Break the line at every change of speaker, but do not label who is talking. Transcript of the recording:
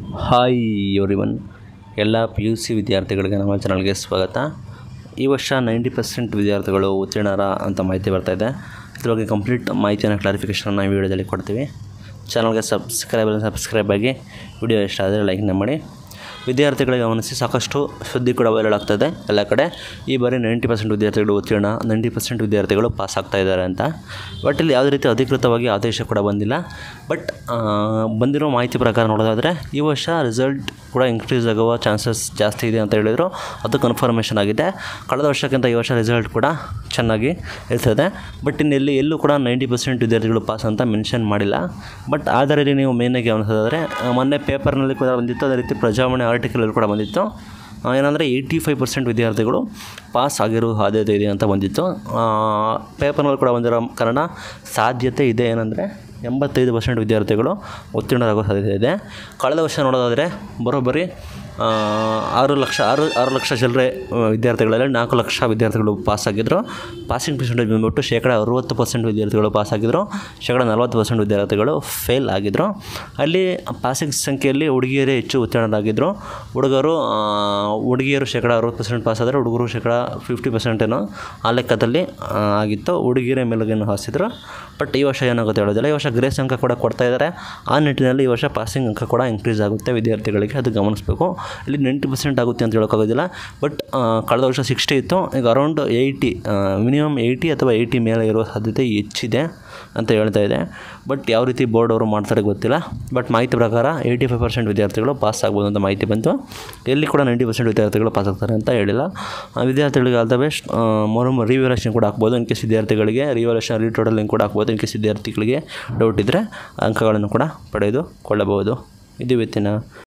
hi everyone ಎಲ್ಲ P U C ವಿದ್ಯಾರ್ಥಿಗಳಿಗೆ ನಮ್ಮ ಚಾನಲ್ಗೆ ಸ್ವಾಗತ ಈ ವರ್ಷ ನೈಂಟಿ ಪರ್ಸೆಂಟ್ ವಿದ್ಯಾರ್ಥಿಗಳು ಉತ್ತೀರ್ಣರ ಅಂತ ಮಾಹಿತಿ ಬರ್ತಾ ಇದೆ ಇದ್ರ ಬಗ್ಗೆ ಕಂಪ್ಲೀಟ್ ಮಾಹಿತಿಯನ್ನು ಕ್ಲಾರಿಫಿಕೇಷನ್ನ ಈ ವಿಡಿಯೋದಲ್ಲಿ ಕೊಡ್ತೀವಿ ಚಾನಲ್ಗೆ ಸಬ್ಸ್ಕ್ರೈಬ್ ಸಬ್ಸ್ಕ್ರೈಬ್ ಆಗಿ ವಿಡಿಯೋ ಇಷ್ಟ ಆದರೆ ಲೈಕ್ನ ಮಾಡಿ ವಿದ್ಯಾರ್ಥಿಗಳಿಗೆ ಗಮನಿಸಿ ಸಾಕಷ್ಟು ಸುದ್ದಿ ಕೂಡ ವೈರಲ್ ಆಗ್ತದೆ ಎಲ್ಲ ಕಡೆ ಈ ಬಾರಿ ನೈಂಟಿ ಪರ್ಸೆಂಟ್ ವಿದ್ಯಾರ್ಥಿಗಳು ಉತ್ತೀರ್ಣ ನೈಂಟಿ ಪರ್ಸೆಂಟ್ ವಿದ್ಯಾರ್ಥಿಗಳು ಪಾಸ್ ಆಗ್ತಾ ಇದ್ದಾರೆ ಅಂತ ಬಟ್ ಇಲ್ಲಿ ಯಾವುದೇ ರೀತಿ ಅಧಿಕೃತವಾಗಿ ಆದೇಶ ಕೂಡ ಬಂದಿಲ್ಲ ಬಟ್ ಬಂದಿರೋ ಮಾಹಿತಿ ಪ್ರಕಾರ ನೋಡೋದಾದರೆ ಈ ವರ್ಷ ರಿಸಲ್ಟ್ ಕೂಡ ಇನ್ಕ್ರೀಸ್ ಆಗುವ ಚಾನ್ಸಸ್ ಜಾಸ್ತಿ ಇದೆ ಅಂತ ಹೇಳಿದರು ಅದು ಕನ್ಫರ್ಮೇಷನ್ ಆಗಿದೆ ಕಳೆದ ವರ್ಷಕ್ಕಿಂತ ಈ ವರ್ಷ ರಿಸಲ್ಟ್ ಕೂಡ ಚೆನ್ನಾಗಿ ಇರ್ತದೆ ಬಟ್ ಇನ್ನು ಎಲ್ಲಿ ಎಲ್ಲೂ ಕೂಡ ನೈಂಟಿ ಪರ್ಸೆಂಟ್ ವಿದ್ಯಾರ್ಥಿಗಳು ಪಾಸ್ ಅಂತ ಮೆನ್ಷನ್ ಮಾಡಿಲ್ಲ ಬಟ್ ಆಧಾರದಲ್ಲಿ ನೀವು ಮೇಯ್ನಾಗಿ ಗಮನಿಸೋದಾದರೆ ಮೊನ್ನೆ ಪೇಪರ್ನಲ್ಲಿ ಕೂಡ ಬಂದಿತ್ತು ಅದೇ ರೀತಿ ಪ್ರಜಾವಾಣಿ ಆರ್ಟಿಕಲಲ್ಲಿ ಕೂಡ ಬಂದಿತ್ತು ಆ, ಏನಂದರೆ ಏಯ್ಟಿ ಫೈವ್ ಪರ್ಸೆಂಟ್ ವಿದ್ಯಾರ್ಥಿಗಳು ಪಾಸ್ ಆಗಿರೋ ಸಾಧ್ಯತೆ ಇದೆ ಅಂತ ಬಂದಿತ್ತು ಪೇಪರ್ನಲ್ಲಿ ಕೂಡ ಬಂದಿರೋ ಕಾರಣ ಸಾಧ್ಯತೆ ಇದೆ ಏನಂದರೆ ಎಂಬತ್ತೈದು ಪರ್ಸೆಂಟ್ ವಿದ್ಯಾರ್ಥಿಗಳು ಉತ್ತೀರ್ಣರಾಗೋ ಸಾಧ್ಯತೆ ಇದೆ ಕಳೆದ ವರ್ಷ ನೋಡೋದಾದರೆ ಬರೋಬ್ಬರಿ ಆ, ಆರು ಲಕ್ಷ ಆರು ಆರು ಲಕ್ಷ ಚಿಲ್ಲರೆ ವಿದ್ಯಾರ್ಥಿಗಳಲ್ಲಿ ನಾಲ್ಕು ಲಕ್ಷ ವಿದ್ಯಾರ್ಥಿಗಳು ಪಾಸ್ ಆಗಿದ್ದರು ಪಾಸಿಂಗ್ ಪರ್ಸೆಂಟೇಜ್ ಬಂದ್ಬಿಟ್ಟು ಶೇಕಡ ಅರುವತ್ತು ಪರ್ಸೆಂಟ್ ವಿದ್ಯಾರ್ಥಿಗಳು ಪಾಸ್ ಆಗಿದ್ದರು ಶೇಕಡ ನಲ್ವತ್ತು ಪರ್ಸೆಂಟ್ ವಿದ್ಯಾರ್ಥಿಗಳು ಫೇಲ್ ಆಗಿದ್ದರು ಅಲ್ಲಿ ಪಾಸಿಂಗ್ ಸಂಖ್ಯೆಯಲ್ಲಿ ಹುಡುಗಿಯರೇ ಹೆಚ್ಚು ಉತ್ತೀರ್ಣರಾಗಿದ್ದರು ಹುಡುಗರು ಆ, ಹುಡುಗಿಯರು ಶೇಕಡ ಅರುವತ್ತು ಪರ್ಸೆಂಟ್ ಪಾಸ್ ಆದರೆ ಹುಡುಗರು ಶೇಕಡ ಫಿಫ್ಟಿ ಪರ್ಸೆಂಟ್ ಏನೋ ಆ ಲೆಕ್ಕದಲ್ಲಿ ಆ, ಆಗಿತ್ತು ಹುಡುಗಿಯರೇ ಮೇಲುಗೇನು ಹಾಸಿದ್ರು ಬಟ್ ಈ ವರ್ಷ ಏನಾಗುತ್ತೆ ಹೇಳೋದಿಲ್ಲ ಈ ವರ್ಷ ಗ್ರೇಸ್ ಅಂಕ ಕೂಡ ಕೊಡ್ತಾ ಇದ್ದಾರೆ ಆ ನಿಟ್ಟಿನಲ್ಲಿ ಈ ವರ್ಷ ಪಾಸಿಂಗ್ ಅಂಕ ಕೂಡ ಇನ್ಕ್ರೀಸ್ ಆಗುತ್ತೆ ವಿದ್ಯಾರ್ಥಿಗಳಿಗೆ ಅದು ಗಮನಿಸಬೇಕು ಇಲ್ಲಿ ನೈಂಟಿ ಪರ್ಸೆಂಟ್ ಆಗುತ್ತೆ ಅಂತ ಹೇಳೋಕ್ಕಾಗೋದಿಲ್ಲ ಬಟ್ ಕಳೆದ ವರ್ಷ ಸಿಕ್ಸ್ಟಿ ಇತ್ತು ಈಗ ಅರೌಂಡ್ ಏಯ್ಟಿ ಮಿನಿಮಮ್ ಏಯ್ಟಿ ಅಥವಾ ಏಯ್ಟಿ ಮೇಲೆ ಇರುವ ಸಾಧ್ಯತೆ ಹೆಚ್ಚಿದೆ ಅಂತ ಹೇಳ್ತಾ ಇದೆ ಬಟ್ ಯಾವ ರೀತಿ ಬೋರ್ಡ್ ಅವರು ಮಾಡ್ತಾರೆ ಗೊತ್ತಿಲ್ಲ ಬಟ್ ಮಾಹಿತಿ ಪ್ರಕಾರ ಏಯ್ಟಿ ಫೈವ್ ಪರ್ಸೆಂಟ್ ವಿದ್ಯಾರ್ಥಿಗಳು ಪಾಸ್ ಆಗ್ಬೋದು ಅಂತ ಮಾಹಿತಿ ಬಂತು ಎಲ್ಲಿ ಕೂಡ ನೈಂಟಿ ಪರ್ಸೆಂಟ್ ವಿದ್ಯಾರ್ಥಿಗಳು ಪಾಸ್ ಆಗ್ತಾರೆ ಅಂತ ಹೇಳಿಲ್ಲ ಆ, ವಿದ್ಯಾರ್ಥಿಗಳಿಗೆ ಆಲ್ ದ ಬೆಸ್ಟ್ ಮೊರಮ್ ರಿವ್ಯಾಲ್ಯೂಷನ್ ಕೂಡ ಹಾಕ್ಬೋದು ಇನ್ ಕೇಸ್ ವಿದ್ಯಾರ್ಥಿಗಳಿಗೆ ರಿವ್ಯಾಲ್ಯೂಷನ್ ರೀಟೋಟಲಿಂಗ್ ಕೂಡ ಹಾಕ್ಬೋದು ಇನ್ ಕೇಸ್ ವಿದ್ಯಾರ್ಥಿಗಳಿಗೆ ಡೌಟ್ ಇದ್ದರೆ ಅಂಕಗಳನ್ನು ಕೂಡ ಪಡೆದುಕೊಳ್ಳಬಹುದು ಇದು ಇವತ್ತಿನ